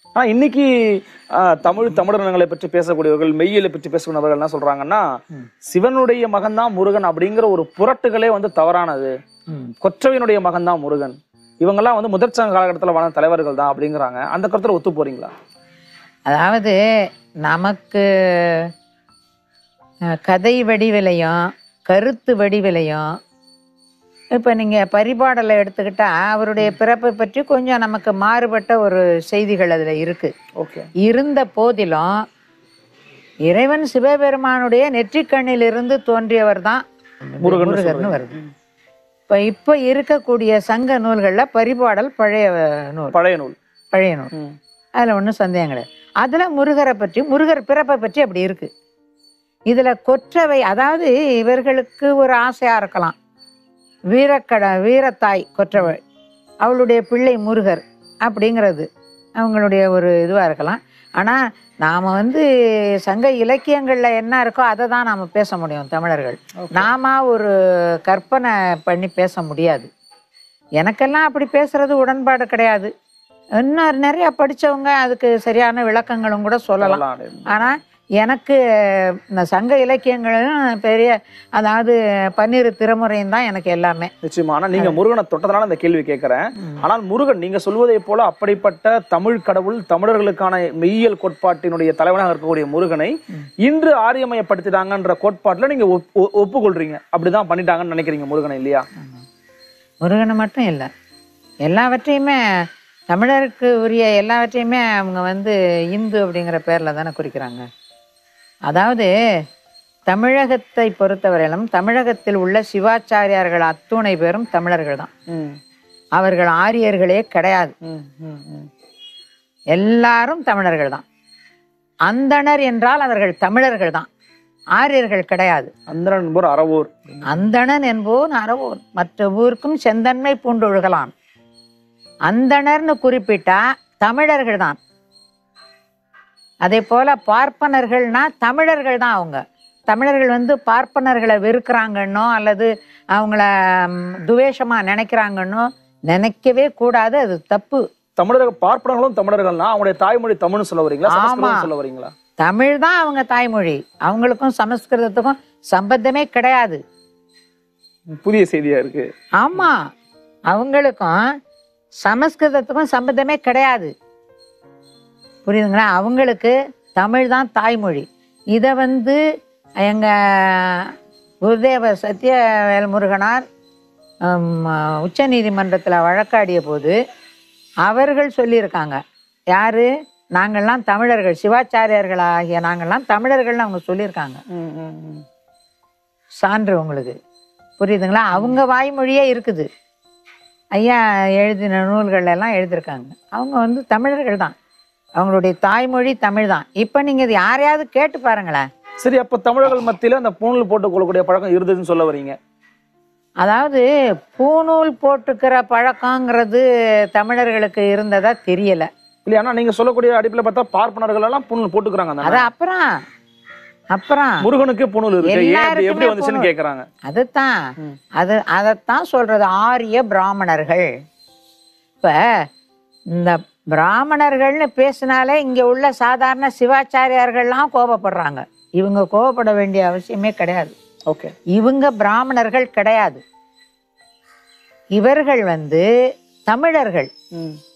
ஆனா இன்னைக்கு ஆஹ், தமிழ் தமிழர்களை பற்றி பேசக்கூடியவர்கள் மெய்யியலை பற்றி பேசக்கூடியவர்கள் என்ன சொல்றாங்கன்னா சிவனுடைய மகன்தான் முருகன் அப்படிங்கிற ஒரு புரட்டுகளே வந்து தவறானது கொற்றவையினுடைய மகன்தான் முருகன் இவங்கெல்லாம் வந்து முதற்சங்க காலகட்டத்தில் வாழ்ந்த தலைவர்கள் தான் அப்படிங்கிறாங்க அந்த கருத்துல ஒத்து போறீங்களா அதாவது நமக்கு அஹ், கதை வடிவிலையும் கருத்து வடிவிலையும் இப்போ நீங்கள் பரிபாடலை எடுத்துக்கிட்டா அவருடைய பிறப்பை பற்றி கொஞ்சம் நமக்கு மாறுபட்ட ஒரு செய்திகள் அதில் இருக்குது ஓகே இருந்த போதிலும் இறைவன் சிவபெருமானுடைய நெற்றிக்கண்ணிலிருந்து தோன்றியவர் தான் முருகன்னு முருகர்னு வருது இப்போ இப்போ இருக்கக்கூடிய சங்க நூல்களில் பரிபாடல் பழைய நூல் பழைய நூல் பழைய நூல் ம். அதில் ஒன்றும் சந்தேகம் கிடையாது அதில் முருகரை பற்றி முருகர் பிறப்பை பற்றி அப்படி இருக்கு இதில் கொற்றவை அதாவது இவர்களுக்கு ஒரு ஆசையாக இருக்கலாம் வீரக்கட வீரத்தாய் கொற்றவை அவளுடைய பிள்ளை முருகர் அப்படிங்கிறது அவங்களுடைய ஒரு இதுவாக இருக்கலாம் ஆனால் நாம் வந்து சங்க இலக்கியங்களில் என்ன இருக்கோ அதை தான் நாம் பேச முடியும் தமிழர்கள் நாம ஒரு கற்பனை பண்ணி பேச முடியாது எனக்கெல்லாம் அப்படி பேசுறது உடன்பாடு கிடையாது இன்னும் நிறைய படிச்சவங்க அதுக்கு சரியான விளக்கங்களும் கூட சொல்லலாம் சொல்லலாம். ஆனா எனக்கு இந்த சங்க இலக்கியங்களும் பெரிய அதாவது பன்னிரு திருமுறையும் தான் எனக்கு எல்லாமே நிச்சயமா ஆனா நீங்க முருகனை தொட்டதுனால இந்த கேள்வி கேட்கிறேன் ஆனால் முருகன் நீங்க சொல்வதை போல அப்படிப்பட்ட தமிழ் கடவுள் தமிழர்களுக்கான மெய்யியல் கோட்பாட்டினுடைய தலைவனாக இருக்கக்கூடிய முருகனை இன்று ஆரியமயப்படுத்திட்டாங்கன்ற கோட்பாட்டுல நீங்க ஒப்- ஒ- ஒப்புக்கொள்றீங்க அப்படிதான் பண்ணிட்டாங்கன்னு நினைக்கிறீங்க முருகனை இல்லையா முருகனை மட்டும் இல்லை எல்லாவற்றையுமே தமிழருக்கு உரிய எல்லாவற்றையுமே அவங்க வந்து இந்து அப்படிங்கிற பேரில் தானே குறிக்கிறாங்க அதாவது தமிழகத்தை பொறுத்தவரையிலும் தமிழகத்தில் உள்ள சிவாச்சாரியார்கள் அத்துணை பேரும் தமிழர்கள் தான் ம், அவர்கள் ஆரியர்களே கிடையாது ம், ம், ம். எல்லாரும் தமிழர்கள் தான் அந்தணர் என்றால் அவர்கள் தமிழர்கள் தான் ஆரியர்கள் கிடையாது அந்தரன் என்பவர் அறவோர் அந்தணன் என்போன் அறவோன் மற்ற ஊருக்கும் செந்தன்மை பூண்டொழுகலாம் அந்தணர்னு குறிப்பிட்டா தமிழர்கள் தான் அதே போல பார்ப்பனர்கள்னா தமிழர்கள் தான் அவங்க தமிழர்கள் வந்து பார்ப்பனர்களை வெறுக்கிறாங்கன்னோ அல்லது அவங்கள ம், துவேஷமா நினைக்கிறாங்கன்னோ நினைக்கவே கூடாது அது தப்பு தமிழர்கள் பார்ப்பனர்களும் தமிழர்கள்னா அவங்களுடைய தாய்மொழி தமிழ்னு சொல்ல வரீங்களா ஆமா. சமஸ்கிருதம் சொல்ல வரீங்களா தமிழ் தான் அவங்க தாய்மொழி அவங்களுக்கும் சமஸ்கிருதத்துக்கும் சம்பந்தமே கிடையாது புதிய செய்தியா இருக்கு ஆமா அவங்களுக்கும் சமஸ்கிருதத்துக்கும் சம்பந்தமே கிடையாது புரியுதுங்களா அவங்களுக்கு தமிழ் தான் தாய்மொழி இதை வந்து எங்க குருதேவ சத்யவேல் முருகனார் உச்ச நீதிமன்றத்தில் வழக்காடிய போது அவர்கள் சொல்லியிருக்காங்க யாரு நாங்கள்லாம் தமிழர்கள் சிவாச்சாரியர்கள் ஆகிய நாங்கள்லாம் தமிழர்கள்னு அவங்க சொல்லியிருக்காங்க ம், ம், ம். சான்று உங்களுக்கு புரியுதுங்களா அவங்க வாய்மொழியே இருக்குது ஐயா எழுதின நூல்கள் எல்லாம் எழுதியிருக்காங்க அவங்க வந்து தமிழர்கள் தான் அவங்களுடைய தாய்மொழி தமிழ் தான் இப்போ நீங்கள் இது யாரையாவது கேட்டு பாருங்களேன் சரி அப்ப தமிழர்கள் மத்தியில அந்த பூணூல் போட்டுக் கொள்ளக்கூடிய பழக்கம் இருந்ததுன்னு சொல்ல வரீங்க அதாவது பூநூல் போட்டுக்கிற பழக்கங்கிறது தமிழர்களுக்கு இருந்ததா தெரியல இல்லையா ஆனா நீங்க சொல்லக்கூடிய அடிப்பில் பார்த்தா பார்ப்பனர்கள் எல்லாம் பூணூல் போட்டுக்கிறாங்க அது தானே? அப்புறம் அப்புறம் முருகனுக்கு பூணூல் இருக்கு ஏன் அப்படி எப்படி எல்லாருக்குமே வந்துச்சுன்னு பூணூல். கேக்குறாங்க அதுதான் ம். அது அதைத்தான் சொல்றது ஆரிய பிராமணர்கள் இப்ப இந்த பிராமணர்கள்னு பேசினாலே இங்க உள்ள சாதாரண சிவாச்சாரியார்கள்லாம் கோபப்படுறாங்க இவங்க கோபப்பட வேண்டிய அவசியமே கிடையாது ஓகே இவங்க பிராமணர்கள் கிடையாது இவர்கள் வந்து தமிழர்கள் ம்